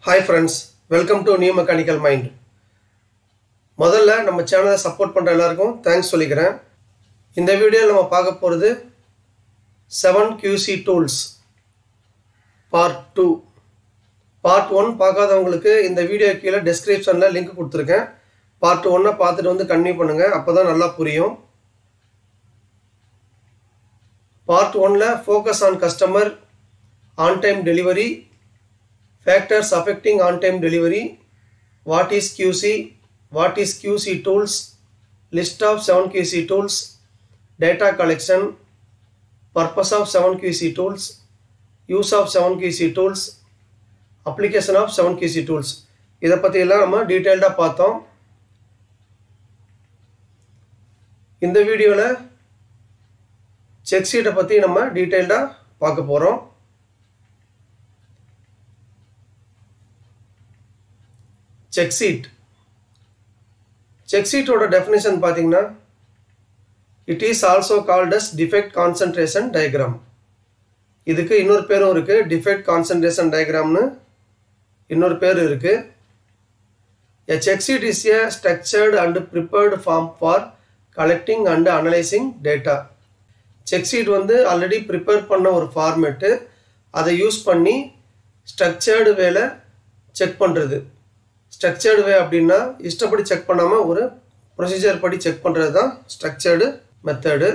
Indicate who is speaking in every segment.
Speaker 1: Hi friends welcome to new mechanical mind முதல்ல நம்ம சேனலை சப்போர்ட் பண்ணுற எல்லாருக்கும் தேங்க்ஸ் சொல்லிக்கிறேன் இந்த வீடியோவில் நம்ம பார்க்க போகிறது seven QC tools part two part one பார்க்காதவங்களுக்கு இந்த வீடியோ கீழே டெஸ்கிரிப்ஷனில் லிங்க் கொடுத்துருக்கேன் பார்ட் ஒன்னை பார்த்துட்டு வந்து கன்டினியூ பண்ணுங்கள் அப்போ தான் நல்லா புரியும் பார்ட் ஒனில் focus on customer on time delivery factors affecting on-time delivery, what is QC, what is QC tools, list of 7 QC tools, data collection, purpose of 7 QC tools, use of 7 QC tools, application of 7 QC tools. இதை பற்றியெல்லாம் நம்ம டீட்டெயில்டாக பார்த்தோம் இந்த வீடியோவில் check ஷீட்டை பற்றி நம்ம டீட்டெயில்டாக பார்க்க போகிறோம் செக் சீட் செக் சீட்டோட டெஃபினேஷன் பார்த்தீங்கன்னா it is also called as defect concentration diagram இதுக்கு இன்னொரு பேரும் இருக்குது டிஃபெக்ட் கான்சன்ட்ரேஷன் டயக்ராம்னு இன்னொரு பேர் இருக்குது a check sheet is a structured and prepared form for collecting and analysing data check sheet வந்து ஆல்ரெடி ப்ரிப்பேர் பண்ண ஒரு ஃபார்மேட்டு அதை யூஸ் பண்ணி ஸ்ட்ரக்சர்டு வேலை செக் பண்ணுறது ஸ்ட்ரக்சர்டு வே அப்படின்னா இஷ்டப்படி செக் பண்ணாமல் ஒரு ப்ரொசீஜர் படி செக் பண்ணுறது தான் structured method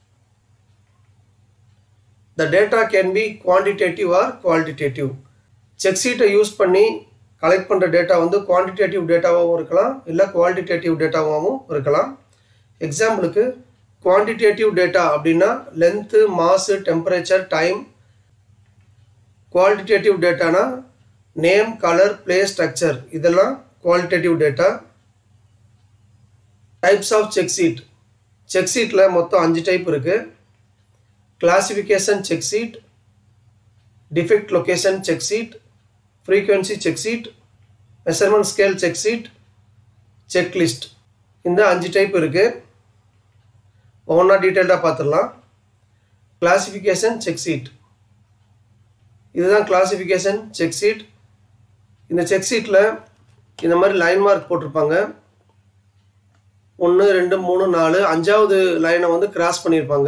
Speaker 1: the data can be quantitative or qualitative check சீட்டை யூஸ் பண்ணி கலெக்ட் பண்ணுற டேட்டா வந்து குவான்டிடேட்டிவ் டேட்டாவாகவும் இருக்கலாம் இல்லை குவாலிட்டேட்டிவ் டேட்டாவாகவும் இருக்கலாம் எக்ஸாம்பிளுக்கு குவான்டிடேட்டிவ் டேட்டா அப்படின்னா length mass temperature time qualitative டேட்டானா நேம் கலர் பிளே ஸ்ட்ரக்சர் இதெல்லாம் qualitative data types of check sheet check சீட்டில் மொத்தம் அஞ்சு டைப் இருக்குது classification check sheet defect location check sheet frequency check sheet measurement scale check sheet check list இந்த அஞ்சு type இருக்குது ஒவ்வொன்றா டீட்டெயில்டாக பார்த்துடலாம் கிளாசிஃபிகேஷன் செக் சீட் இதுதான் கிளாசிஃபிகேஷன் செக் சீட் இந்த செக் சீட்டில் இந்த மாதிரி லைன் மார்க் போட்டிருப்பாங்க ஒன்று ரெண்டு மூணு நாலு அஞ்சாவது லைனை வந்து கிராஸ் பண்ணியிருப்பாங்க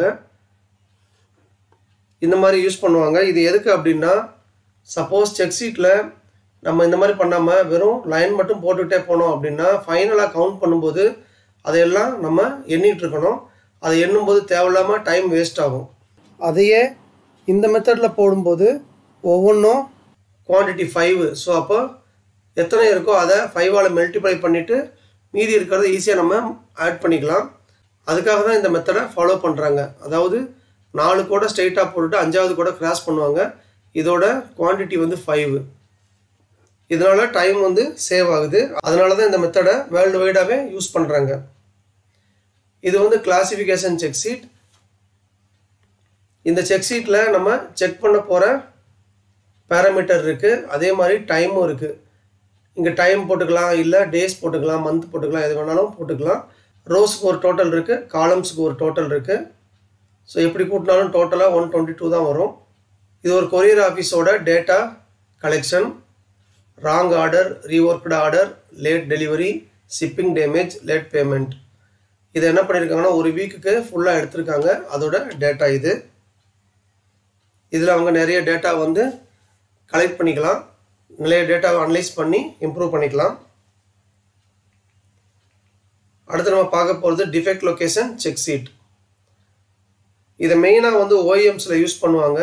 Speaker 1: இந்த மாதிரி யூஸ் பண்ணுவாங்க இது எதுக்கு அப்படின்னா சப்போஸ் செக் சீட்டில் நம்ம இந்த மாதிரி பண்ணாமல் வெறும் லைன் மட்டும் போட்டுக்கிட்டே போனோம் அப்படின்னா ஃபைனலாக கவுண்ட் பண்ணும்போது அதையெல்லாம் நம்ம எண்ணிட்டு இருக்கணும் அதை எண்ணும்போது தேவையில்லாமல் டைம் வேஸ்ட் ஆகும் அதையே இந்த மெத்தடில் போடும்போது ஒவ்வொன்றும் குவான்டிட்டி ஃபைவ் ஸோ அப்போ எத்தனை இருக்கோ அதை ஃபைவால் மல்டிப்ளை பண்ணிவிட்டு மீதி இருக்கிறத ஈஸியாக நம்ம ஆட் பண்ணிக்கலாம் அதுக்காக தான் இந்த மெத்தடை ஃபாலோ பண்ணுறாங்க அதாவது நாலு கூட ஸ்ட்ரைட்டாக போட்டுட்டு அஞ்சாவது கூட கிராஸ் பண்ணுவாங்க இதோட குவான்டிட்டி வந்து ஃபைவ் இதனால் டைம் வந்து சேவ் ஆகுது அதனால தான் இந்த மெத்தடை வேர்ல்டு வைடாகவே யூஸ் பண்ணுறாங்க இது வந்து கிளாசிஃபிகேஷன் செக் சீட் இந்த செக் சீட்டில் நம்ம செக் பண்ண போகிற பேராமீட்டர் இருக்குது அதே மாதிரி டைமும் இருக்குது இங்கே டைம் போட்டுக்கலாம் இல்லை டேஸ் போட்டுக்கலாம் மந்த் போட்டுக்கலாம் எது வேணாலும் போட்டுக்கலாம் ரோஸுக்கு ஒரு டோட்டல் இருக்குது காலம்ஸுக்கு ஒரு டோட்டல் இருக்குது ஸோ எப்படி கூட்டினாலும் டோட்டலாக ஒன் டுவெண்ட்டி டூ தான் வரும் இது ஒரு கொரியர் ஆஃபீஸோட data collection wrong order reworked order late delivery shipping damage late payment இதை என்ன பண்ணியிருக்காங்கன்னா ஒரு வீக்குக்கு ஃபுல்லாக எடுத்திருக்காங்க அதோட டேட்டா இது இதில் அவங்க நிறைய டேட்டா வந்து கலெக்ட் பண்ணிக்கலாம் நிறைய டேட்டாவை அனலைஸ் பண்ணி இம்ப்ரூவ் பண்ணிக்கலாம் அடுத்து நம்ம பார்க்க போகிறது டிஃபெக்ட் லொக்கேஷன் செக் சீட் இதை மெயினாக வந்து ஓஎம்ஸில் யூஸ் பண்ணுவாங்க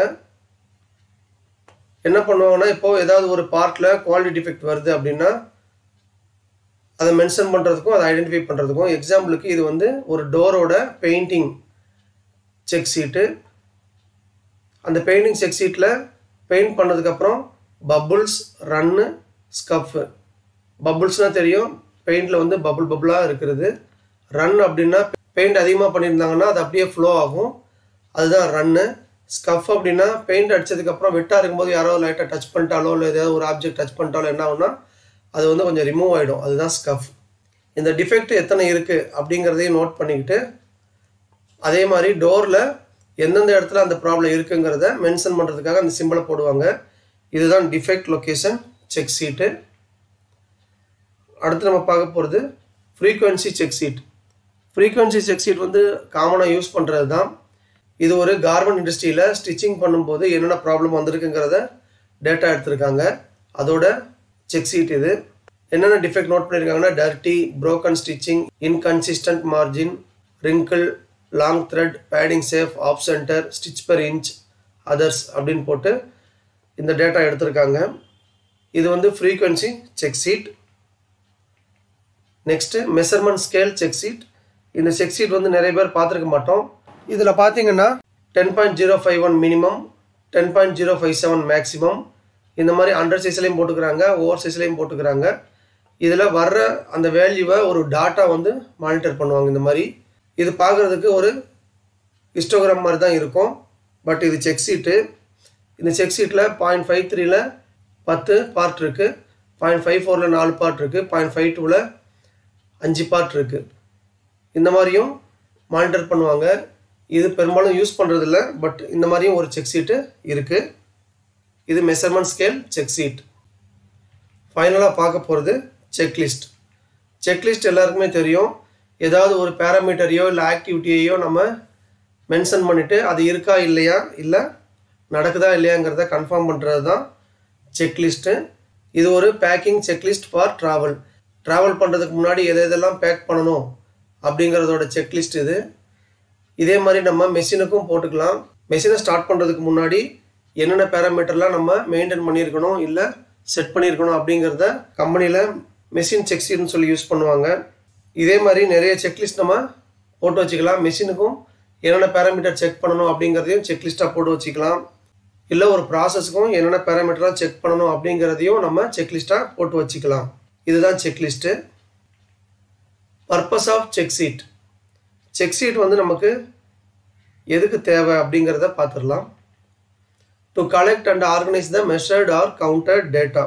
Speaker 1: என்ன பண்ணுவாங்கன்னா இப்போது ஏதாவது ஒரு பார்ட்டில் குவாலிட்டி டிஃபெக்ட் வருது அப்படின்னா அதை மென்ஷன் பண்ணுறதுக்கும் அதை ஐடென்டிஃபை பண்ணுறதுக்கும் எக்ஸாம்பிளுக்கு இது வந்து ஒரு டோரோட பெயிண்டிங் செக் சீட்டு அந்த பெயிண்டிங் செக் சீட்டில் பெயிண்ட் பண்ணதுக்கப்புறம் பபுள்ஸ் ரன்னு ஸ்கஃப்பு பபுள்ஸ்னால் தெரியும் பெயிண்டில் வந்து பபுள் பபுளாக இருக்கிறது ரன் அப்படின்னா பெயிண்ட் அதிகமாக பண்ணியிருந்தாங்கன்னா அது அப்படியே ஃப்ளோ ஆகும் அதுதான் ரன்னு ஸ்கஃப் அப்படின்னா பெயிண்ட் அடித்ததுக்கப்புறம் வெட்டாக இருக்கும்போது யாரோ லைட்டாக டச் பண்ணிட்டாலோ இல்லை ஏதாவது ஒரு ஆப்ஜெக்ட் டச் பண்ணிட்டாலோ என்ன ஆகும்னா அது வந்து கொஞ்சம் ரிமூவ் ஆகிடும் அதுதான் ஸ்கஃப் இந்த டிஃபெக்ட் எத்தனை இருக்குது அப்படிங்கிறதையும் நோட் பண்ணிக்கிட்டு அதே மாதிரி டோரில் எந்தெந்த இடத்துல அந்த ப்ராப்ளம் இருக்குங்கிறத மென்ஷன் பண்ணுறதுக்காக அந்த சிம்பிளை போடுவாங்க இதுதான் டிஃபெக்ட் லொக்கேஷன் செக் சீட்டு அடுத்து நம்ம பார்க்க போகிறது frequency check sheet frequency check sheet வந்து காமனாக யூஸ் பண்ணுறது தான் இது ஒரு கார்மெண்ட் இண்டஸ்ட்ரியில் ஸ்டிச்சிங் பண்ணும்போது என்னென்ன ப்ராப்ளம் வந்திருக்குங்கிறத டேட்டா எடுத்திருக்காங்க அதோட செக் சீட் இது என்னென்ன டிஃபெக்ட் நோட் பண்ணியிருக்காங்கன்னா dirty broken stitching inconsistent margin wrinkle long thread padding safe off centre stitch per inch others அப்படின்னு போட்டு இந்த டேட்டா எடுத்திருக்காங்க இது வந்து frequency check sheet next measurement scale check sheet இந்த செக் சீட் வந்து நிறைய பேர் பார்த்துருக்க மாட்டோம் இதில் பார்த்தீங்கன்னா ten point zero five one minimum ten point zero five seven maximum இந்த மாதிரி அண்டர் சைஸ்லையும் போட்டுக்கிறாங்க ஓவர் சைஸ்லையும் போட்டுக்கிறாங்க இதில் வர்ற அந்த வேல்யூவை ஒரு டாட்டா வந்து மானிட்டர் பண்ணுவாங்க இந்த மாதிரி இது பார்க்குறதுக்கு ஒரு ஹிஸ்டோகிராம் மாதிரி தான் இருக்கும் பட் இது செக் சீட்டு இந்த செக் சீட்டில் பாயிண்ட் ஃபைவ் த்ரீல பத்து பார்ட் இருக்குது பாயிண்ட் ஃபைவ் ஃபோரில் நாலு பார்ட் இருக்குது பாயிண்ட் ஃபைவ் டூவில் அஞ்சு பார்ட் இருக்குது இந்த மாதிரியும் மானிட்டர் பண்ணுவாங்க இது பெரும்பாலும் யூஸ் பண்ணுறதில்ல பட் இந்த மாதிரியும் ஒரு செக் சீட்டு இருக்குது இது மெஷர்மெண்ட் ஸ்கேல் செக் சீட் ஃபைனலாக பார்க்க போகிறது செக்லிஸ்ட் செக்லிஸ்ட் எல்லாருக்குமே தெரியும் ஏதாவது ஒரு பேராமீட்டரையோ இல்லை ஆக்டிவிட்டியையோ நம்ம மென்ஷன் பண்ணிவிட்டு அது இருக்கா இல்லையா இல்லை நடக்குதா இல்லையாங்கிறத கன்ஃபார்ம் பண்ணுறது தான் செக்லிஸ்ட்டு இது ஒரு packing checklist for travel travel பண்ணுறதுக்கு முன்னாடி எதை எதெல்லாம் பேக் பண்ணணும் அப்படிங்கிறதோட செக்லிஸ்ட் இது இதே மாதிரி நம்ம மெஷினுக்கும் போட்டுக்கலாம் மெஷினை ஸ்டார்ட் பண்ணுறதுக்கு முன்னாடி என்னென்ன பேராமீட்டர்லாம் நம்ம மெயின்டைன் பண்ணியிருக்கணும் இல்லை செட் பண்ணியிருக்கணும் அப்படிங்கிறத கம்பெனியில் மெஷின் செக்ஷீட்னு சொல்லி யூஸ் பண்ணுவாங்க இதே மாதிரி நிறைய செக்லிஸ்ட் நம்ம போட்டு வச்சுக்கலாம் மெஷினுக்கும் என்னென்ன பேராமீட்டர் செக் பண்ணணும் அப்படிங்கிறதையும் செக்லிஸ்ட்டாக போட்டு வச்சுக்கலாம் இல்லை ஒரு ப்ராசஸ்க்கும் என்னென்ன பேராமீட்டர்லாம் செக் பண்ணணும் அப்படிங்கிறதையும் நம்ம செக்லிஸ்ட்டாக போட்டு வச்சுக்கலாம் இதுதான் checklist purpose of check sheet check sheet வந்து நமக்கு எதுக்கு தேவை அப்படிங்கிறத பார்த்துடலாம் to collect and organise the measured or counted data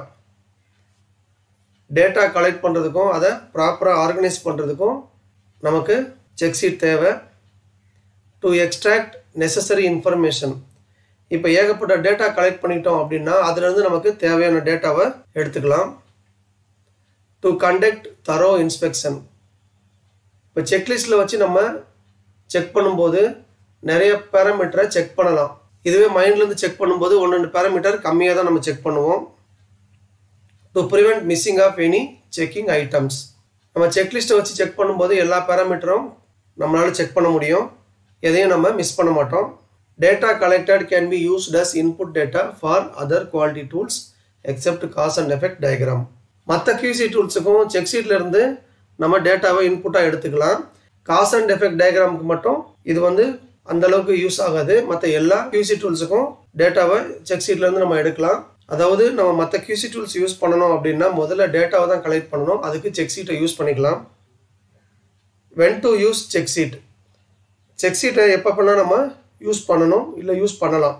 Speaker 1: data collect பண்ணுறதுக்கும் அதை ப்ராப்பராக ஆர்கனைஸ் பண்ணுறதுக்கும் நமக்கு செக் சீட் தேவை டு எக்ஸ்ட்ராக்ட் நெசசரி இன்ஃபர்மேஷன் இப்போ ஏகப்பட்ட டேட்டா கலெக்ட் பண்ணிட்டோம் அப்படின்னா அதுலேருந்து நமக்கு தேவையான டேட்டாவை எடுத்துக்கலாம் டு கண்டக்ட் தரோ இன்ஸ்பெக்ஷன் இப்போ செக்லிஸ்ட்டில் வச்சு நம்ம செக் பண்ணும்போது நிறைய பேராமீட்டரை செக் பண்ணலாம் இதுவே மைண்ட்லேருந்து செக் பண்ணும்போது ஒன்று ரெண்டு பேராமீட்டர் கம்மியாக தான் நம்ம செக் பண்ணுவோம் to prevent missing of any checking items நம்ம செக்லிஸ்ட்டை வச்சு செக் பண்ணும்போது எல்லா பேராமீட்டரும் நம்மளால் செக் பண்ண முடியும் எதையும் நம்ம மிஸ் பண்ண மாட்டோம் data collected can be used as input data for other quality tools except cause and effect diagram மற்ற கியூசி டூல்ஸுக்கும் செக் ஷீட்லேருந்து நம்ம டேட்டாவை இன்புட்டாக எடுத்துக்கலாம் காஸ் அண்ட் எஃபெக்ட் டயக்ராமுக்கு மட்டும் இது வந்து அந்த அளவுக்கு யூஸ் ஆகாது மற்ற எல்லா கியூசி டூல்ஸுக்கும் டேட்டாவை செக் ஷீட்லேருந்து நம்ம எடுக்கலாம் அதாவது நம்ம மற்ற கியூசி டூல்ஸ் யூஸ் பண்ணணும் அப்படின்னா முதல்ல டேட்டாவை தான் கலெக்ட் பண்ணணும் அதுக்கு செக் ஷீட்டை யூஸ் பண்ணிக்கலாம் when to use check sheet check ஷீட்டை எப்போ பண்ணால் நம்ம யூஸ் பண்ணணும் இல்லை யூஸ் பண்ணலாம்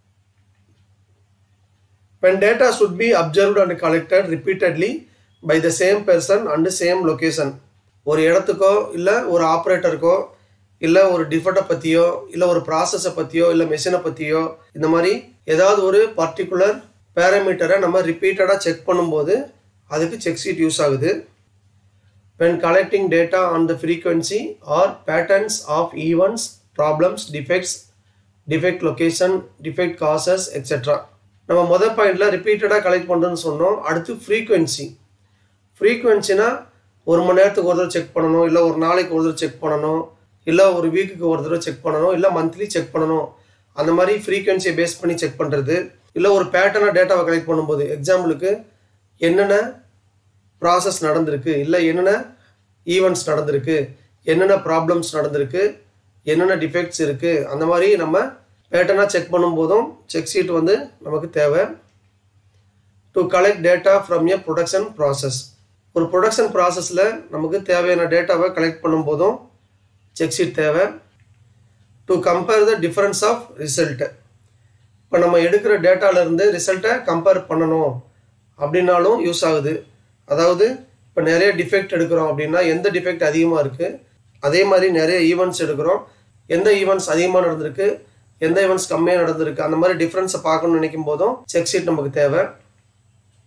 Speaker 1: when data should be observed and collected repeatedly by the same person and same location ஒரு இடத்துக்கோ இல்லை ஒரு ஆப்ரேட்டருக்கோ இல்லை ஒரு டிஃபெக்டை பற்றியோ இல்லை ஒரு ப்ராசஸை பற்றியோ இல்லை மெஷினை பற்றியோ இந்த மாதிரி ஏதாவது ஒரு பர்டிகுலர் பேராமீட்டரை நம்ம ரிப்பீட்டடாக செக் பண்ணும்போது அதுக்கு செக் ஷீட் யூஸ் ஆகுது when collecting data on the frequency or patterns of events, problems, defects, defect location, defect causes, etc. நம்ம மொதல் பாயிண்ட்ல ரிப்பீட்டடாக கலெக்ட் பண்ணுறோன்னு சொன்னோம் அடுத்து ஃப்ரீக்வன்சி ஃப்ரீக்வன்சினா ஒரு மணி நேரத்துக்கு ஒரு தடவை செக் பண்ணணும் இல்லை ஒரு நாளைக்கு ஒரு தடவை செக் பண்ணணும் இல்லை ஒரு வீக்குக்கு ஒரு தடவை செக் பண்ணணும் இல்லை மந்த்லி செக் பண்ணணும் அந்த மாதிரி ஃப்ரீக்வன்சியை பேஸ் பண்ணி செக் பண்ணுறது இல்லை ஒரு பேட்டர்னாக டேட்டாவை கலெக்ட் பண்ணும்போது எக்ஸாம்பிளுக்கு என்னென்ன ப்ராசஸ் நடந்திருக்கு இல்லை என்னென்ன ஈவெண்ட்ஸ் நடந்திருக்கு என்னென்ன ப்ராப்ளம்ஸ் நடந்திருக்கு என்னென்ன டிஃபெக்ட்ஸ் இருக்குது அந்த மாதிரி நம்ம பேட்டர்னாக செக் பண்ணும்போதும் செக் ஷீட் வந்து நமக்கு தேவை to collect data from a production process ஒரு ப்ரொடக்ஷன் ப்ராசஸில் நமக்கு தேவையான டேட்டாவை கலெக்ட் பண்ணும்போதும் செக் ஷீட் தேவை to compare the difference of result இப்போ நம்ம எடுக்கிற டேட்டாலேருந்து ரிசல்ட்டை கம்பேர் பண்ணணும் அப்படின்னாலும் யூஸ் ஆகுது அதாவது இப்போ நிறைய டிஃபெக்ட் எடுக்கிறோம் அப்படின்னா எந்த டிஃபெக்ட் அதிகமாக இருக்குது அதே மாதிரி நிறைய ஈவெண்ட்ஸ் எடுக்கிறோம் எந்த ஈவெண்ட்ஸ் அதிகமாக நடந்திருக்கு எந்த ஈவெண்ட்ஸ் கம்மியாக நடந்திருக்கு அந்த மாதிரி டிஃப்ரென்ஸை பார்க்கணும்னு நினைக்கும் போதும் செக் ஷீட் நமக்கு தேவை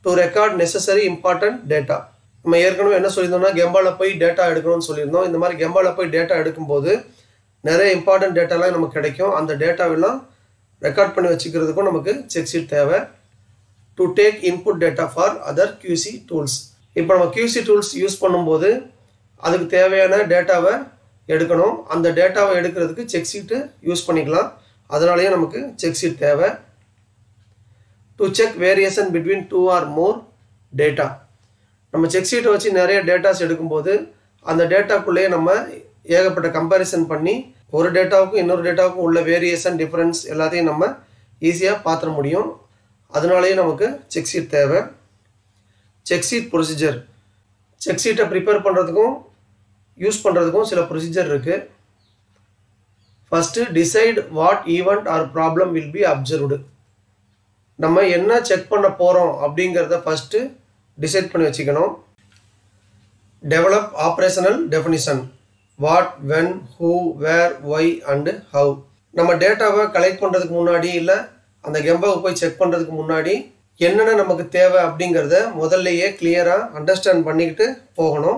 Speaker 1: to record necessary important data நம்ம ஏற்கனவே என்ன சொல்லியிருந்தோம்னா கெம்பால போய் டேட்டா எடுக்கணும்னு சொல்லியிருந்தோம் இந்த மாதிரி கெம்பால போய் டேட்டா எடுக்கும்போது நிறைய இம்பார்ட்டன்ட் டேட்டாலாம் நமக்கு கிடைக்கும் அந்த டேட்டாவெல்லாம் ரெக்கார்ட் பண்ணி வச்சுக்கிறதுக்கும் நமக்கு செக் ஷீட் தேவை to take input data for other QC tools இப்போ நம்ம QC டூல்ஸ் யூஸ் பண்ணும்போது அதுக்கு தேவையான டேட்டாவை எடுக்கணும் அந்த டேட்டாவை எடுக்கிறதுக்கு செக் ஷீட்டு யூஸ் பண்ணிக்கலாம் அதனாலேயே நமக்கு செக் ஷீட் தேவை to check variation between two or more data நம்ம செக் ஷீட்டை வச்சு நிறைய டேட்டாஸ் எடுக்கும்போது அந்த டேட்டாக்குள்ளேயே நம்ம ஏகப்பட்ட கம்பேரிசன் பண்ணி ஒரு டேட்டாவுக்கும் இன்னொரு டேட்டாவுக்கும் உள்ள வேரியேஷன் டிஃப்ரென்ஸ் எல்லாத்தையும் நம்ம ஈஸியாக பார்த்துட முடியும் அதனாலேயே நமக்கு செக் ஷீட் தேவை செக் ஷீட் ப்ரொசீஜர் செக் ஷீட்டை ப்ரிப்பேர் பண்ணுறதுக்கும் யூஸ் பண்ணுறதுக்கும் சில ப்ரொசீஜர் இருக்குது first decide what event or problem will be observed நம்ம என்ன செக் பண்ண போகிறோம் அப்படிங்கிறத ஃபஸ்ட்டு டிசைட் பண்ணி வச்சுக்கணும் develop operational definition what when who where why and how நம்ம டேட்டாவை கலெக்ட் பண்ணுறதுக்கு முன்னாடி இல்லை அந்த கெம்பாவை போய் செக் பண்ணுறதுக்கு முன்னாடி என்னென்ன நமக்கு தேவை அப்படிங்கிறத முதல்லையே கிளியராக அண்டர்ஸ்டாண்ட் பண்ணிக்கிட்டு போகணும்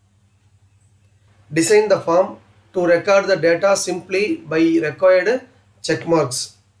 Speaker 1: design the form to record the data simply by required check marks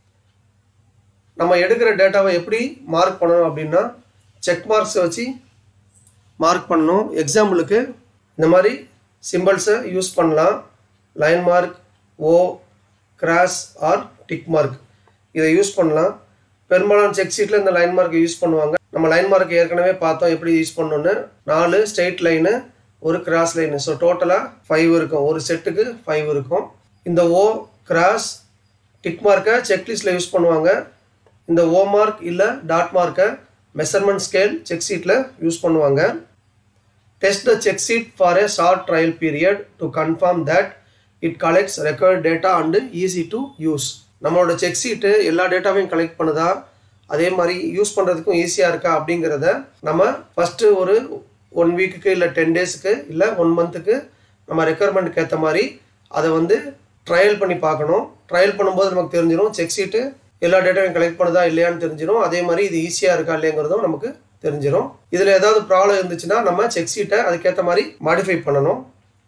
Speaker 1: நம்ம எடுக்கிற டேட்டாவை எப்படி மார்க் பண்ணணும் அப்படின்னா செக் மார்க்ஸை வச்சு மார்க் பண்ணணும் எக்ஸாம்பிளுக்கு இந்த மாதிரி சிம்பிள்ஸை யூஸ் பண்ணலாம் line mark O cross or tick mark இதை யூஸ் பண்ணலாம் பெரும்பாலான செக் ஷீட்டில் இந்த லைன் மார்க்கை யூஸ் பண்ணுவாங்க நம்ம லைன் மார்க் ஏற்கனவே பார்த்தோம் எப்படி யூஸ் பண்ணணும்னு நாலு ஸ்ட்ரெயிட் லைனு ஒரு கிராஸ் லைனு ஸோ டோட்டலாக ஃபைவ் இருக்கும் ஒரு செட்டுக்கு ஃபைவ் இருக்கும் இந்த ஓ கிராஸ் டிக் மார்க்கை செக்லிஸ்ட்டில் யூஸ் பண்ணுவாங்க இந்த ஓ மார்க் இல்லை டாட் மார்க்கை மெஷர்மெண்ட் ஸ்கேல் செக் ஷீட்டில் யூஸ் பண்ணுவாங்க test the check sheet for a short trial period to confirm that it collects record data and easy to use நம்மளோட செக் ஷீட்டு எல்லா டேட்டாவையும் கலெக்ட் பண்ணுதா அதே மாதிரி யூஸ் பண்ணுறதுக்கும் ஈஸியாக இருக்கா அப்படிங்கிறத நம்ம ஃபஸ்ட்டு ஒரு ஒன் வீக்குக்கு இல்லை டென் டேஸுக்கு இல்லை ஒன் மந்த்துக்கு நம்ம ரெக்குயர்மெண்ட்டுக்கு ஏற்ற மாதிரி அதை வந்து ட்ரையல் பண்ணி பார்க்கணும் ட்ரையல் பண்ணும்போது நமக்கு தெரிஞ்சிடும் செக் ஷீட்டு எல்லா டேட்டாவையும் கலெக்ட் பண்ணுதா இல்லையான்னு தெரிஞ்சிடும் அதே மாதிரி இது ஈஸியாக இருக்கா இல்லைங்கிறதும் நமக்கு தெரிஞ்சிடும் இதில் ஏதாவது ப்ராப்ளம் இருந்துச்சுன்னா நம்ம செக் ஷீட்டை அதுக்கேற்ற மாதிரி மாடிஃபை பண்ணணும்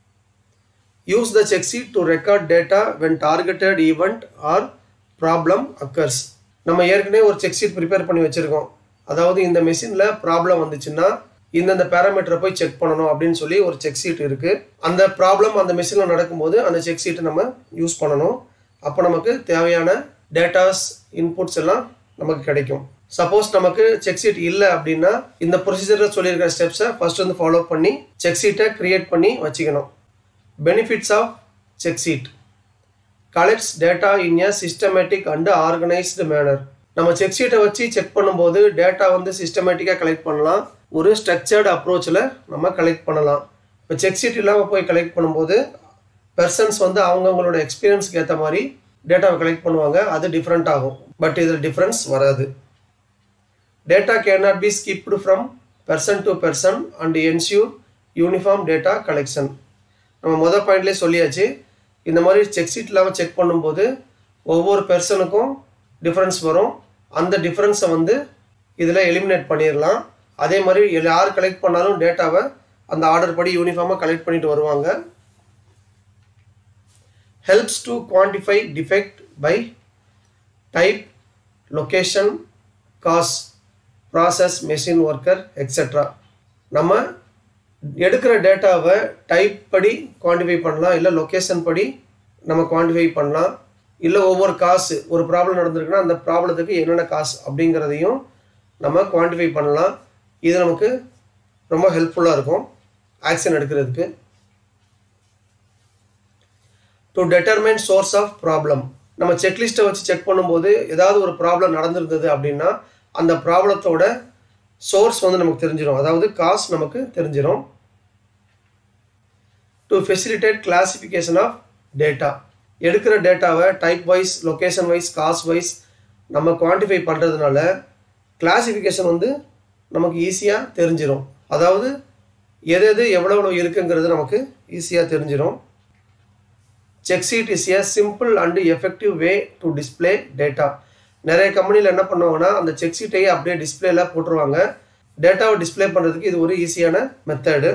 Speaker 1: use the check sheet to record data when targeted event or problem occurs நம்ம ஏற்கனவே ஒரு செக் ஷீட் ப்ரிப்பேர் பண்ணி வச்சுருக்கோம் அதாவது இந்த மெஷினில் ப்ராப்ளம் வந்துச்சுன்னா இந்தந்த பேராமீட்டரை போய் செக் பண்ணணும் அப்படின்னு சொல்லி ஒரு செக் ஷீட் இருக்குது அந்த ப்ராப்ளம் அந்த மெஷினில் நடக்கும்போது அந்த செக் ஷீட்டை நம்ம யூஸ் பண்ணணும் அப்போ நமக்கு தேவையான டேட்டாஸ் இன்புட்ஸ் எல்லாம் நமக்கு கிடைக்கும் சப்போஸ் நமக்கு செக் ஷீட் இல்லை அப்படின்னா இந்த ப்ரொசீஜரில் சொல்லியிருக்கிற ஸ்டெப்ஸை ஃபர்ஸ்ட் வந்து ஃபாலோ பண்ணி செக் ஷீட்டை க்ரியேட் பண்ணி வச்சுக்கணும் benefits of check sheet collects data in a systematic and organised manner நம்ம செக் ஷீட்டை வச்சு செக் பண்ணும்போது டேட்டா வந்து சிஸ்டமேட்டிக்காக கலெக்ட் பண்ணலாம் ஒரு ஸ்ட்ரக்சர்டு அப்ரோச்சில் நம்ம கலெக்ட் பண்ணலாம் இப்போ செக் ஷீட் இல்லாமல் போய் கலெக்ட் பண்ணும்போது பெர்சன்ஸ் வந்து அவங்கவுங்களோட எக்ஸ்பீரியன்ஸ்க்கு ஏற்ற மாதிரி டேட்டாவை கலெக்ட் பண்ணுவாங்க அது டிஃப்ரெண்ட் ஆகும் பட் இதில் டிஃப்ரென்ஸ் வராது data can not be skipped from person to person and ensure uniform data collection நம்ம மொதல் பாயிண்ட்லேயே சொல்லியாச்சு இந்த மாதிரி செக் ஷீட் இல்லாமல் செக் பண்ணும்போது ஒவ்வொரு பெர்சனுக்கும் டிஃப்ரென்ஸ் வரும் அந்த டிஃப்ரென்ஸை வந்து இதில் எலிமினேட் பண்ணிடலாம் அதே மாதிரி யார் கலெக்ட் பண்ணாலும் டேட்டாவை அந்த ஆர்டர் படி யூனிஃபார்மாக கலெக்ட் பண்ணிட்டு வருவாங்க helps to quantify defect by type location cause process machine worker etcetera நம்ம எடுக்கிற டேட்டாவை டைப் படி குவான்டிஃபை பண்ணலாம் இல்லை லொக்கேஷன் படி நம்ம குவான்டிஃபை பண்ணலாம் இல்லை ஒவ்வொரு காசு ஒரு ப்ராப்ளம் நடந்திருக்குன்னா அந்த ப்ராப்ளத்துக்கு என்னென்ன காசு அப்படிங்கிறதையும் நம்ம குவான்டிஃபை பண்ணலாம் இது நமக்கு ரொம்ப ஹெல்ப்ஃபுல்லாக இருக்கும் ஆக்ஷன் எடுக்கிறதுக்கு to determine source of problem நம்ம செக்லிஸ்ட்டை வச்சு செக் பண்ணும்போது ஏதாவது ஒரு ப்ராப்ளம் நடந்திருந்தது அப்படின்னா அந்த ப்ராப்ளத்தோட சோர்ஸ் வந்து நமக்கு தெரிஞ்சிடும் அதாவது காஸ் நமக்கு தெரிஞ்சிடும் to facilitate classification of data எடுக்கிற டேட்டாவை type wise location wise cause wise நம்ம குவான்டிஃபை பண்ணுறதுனால கிளாசிஃபிகேஷன் வந்து நமக்கு ஈஸியாக தெரிஞ்சிடும் அதாவது எது எது எவ்வளோ எவ்வளோ இருக்குங்கிறது நமக்கு ஈஸியாக தெரிஞ்சிடும் check sheet is a simple and effective way to display data நிறைய கம்பெனியில் என்ன பண்ணுவாங்கன்னா அந்த செக் ஷீட்டையே அப்படியே டிஸ்பிளேல போட்டுருவாங்க டேட்டாவை டிஸ்ப்ளே பண்ணுறதுக்கு இது ஒரு ஈஸியான method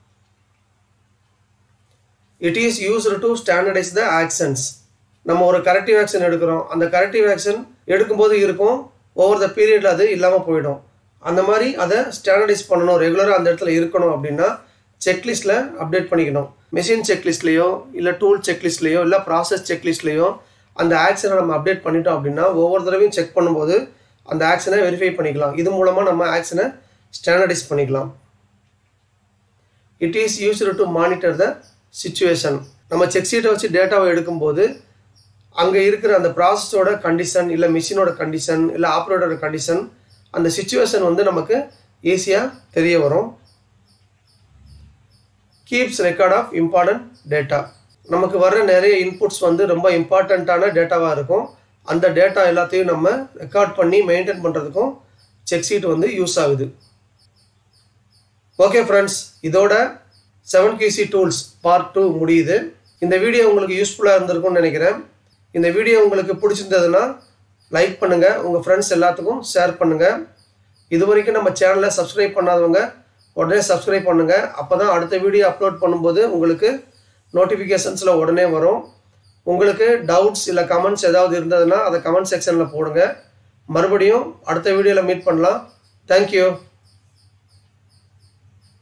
Speaker 1: it is used to standardise the actions நம்ம ஒரு கரெக்டிவ் ஆக்ஷன் எடுக்கிறோம் அந்த கரெக்டிவ் ஆக்ஷன் எடுக்கும்போது இருக்கும் ஓவர் த பீரியடில் அது இல்லாமல் போயிடும் அந்த மாதிரி அதை ஸ்டாண்டர்டைஸ் பண்ணணும் ரெகுலராக அந்த இடத்துல இருக்கணும் அப்படின்னா செக்லிஸ்ட்டில் அப்டேட் பண்ணிக்கணும் மெஷின் செக்லிஸ்ட்லேயோ இல்லை டூல் செக்லிஸ்ட்லேயோ இல்லை ப்ராசஸ் செக்லிஸ்ட்லேயோ அந்த ஆக்ஷனை நம்ம அப்டேட் பண்ணிட்டோம் அப்படின்னா ஒவ்வொரு தடவையும் செக் பண்ணும்போது அந்த ஆக்ஷனை வெரிஃபை பண்ணிக்கலாம் இது மூலமாக நம்ம ஆக்ஷனை ஸ்டாண்டர்டைஸ் பண்ணிக்கலாம் it is used to monitor the situation நம்ம செக் ஷீட்டை வச்சு டேட்டாவை எடுக்கும்போது அங்கே இருக்கிற அந்த ப்ராசஸோட கண்டிஷன் இல்லை மிஷினோட கண்டிஷன் இல்லை ஆப்ரேட்டரோட கண்டிஷன் அந்த சுச்சுவேஷன் வந்து நமக்கு ஈஸியாக தெரிய வரும் keeps record of important data நமக்கு வர்ற நிறைய இன்புட்ஸ் வந்து ரொம்ப இம்பார்ட்டண்ட்டான டேட்டாவாக இருக்கும் அந்த டேட்டா எல்லாத்தையும் நம்ம ரெக்கார்ட் பண்ணி மெயின்டைன் பண்ணுறதுக்கும் செக் ஷீட் வந்து யூஸ் ஆகுது ஓகே ஃப்ரெண்ட்ஸ் இதோட seven QC tools part two முடியுது இந்த வீடியோ உங்களுக்கு யூஸ்ஃபுல்லாக இருந்திருக்கும்னு நினைக்கிறேன் இந்த வீடியோ உங்களுக்கு பிடிச்சிருந்ததுன்னா லைக் பண்ணுங்கள் உங்கள் ஃப்ரெண்ட்ஸ் எல்லாத்துக்கும் ஷேர் பண்ணுங்கள் இது வரைக்கும் நம்ம சேனலை சப்ஸ்கிரைப் பண்ணாதவங்க உடனே சப்ஸ்கிரைப் பண்ணுங்கள் அப்போ தான் அடுத்த வீடியோ அப்லோட் பண்ணும்போது உங்களுக்கு நோட்டிஃபிகேஷன்ஸில் உடனே வரும் உங்களுக்கு டவுட்ஸ் இல்லை கமெண்ட்ஸ் ஏதாவது இருந்ததுன்னா அதை கமெண்ட் செக்ஷனில் போடுங்க மறுபடியும் அடுத்த வீடியோவில் மீட் பண்ணலாம் தேங்க்யூ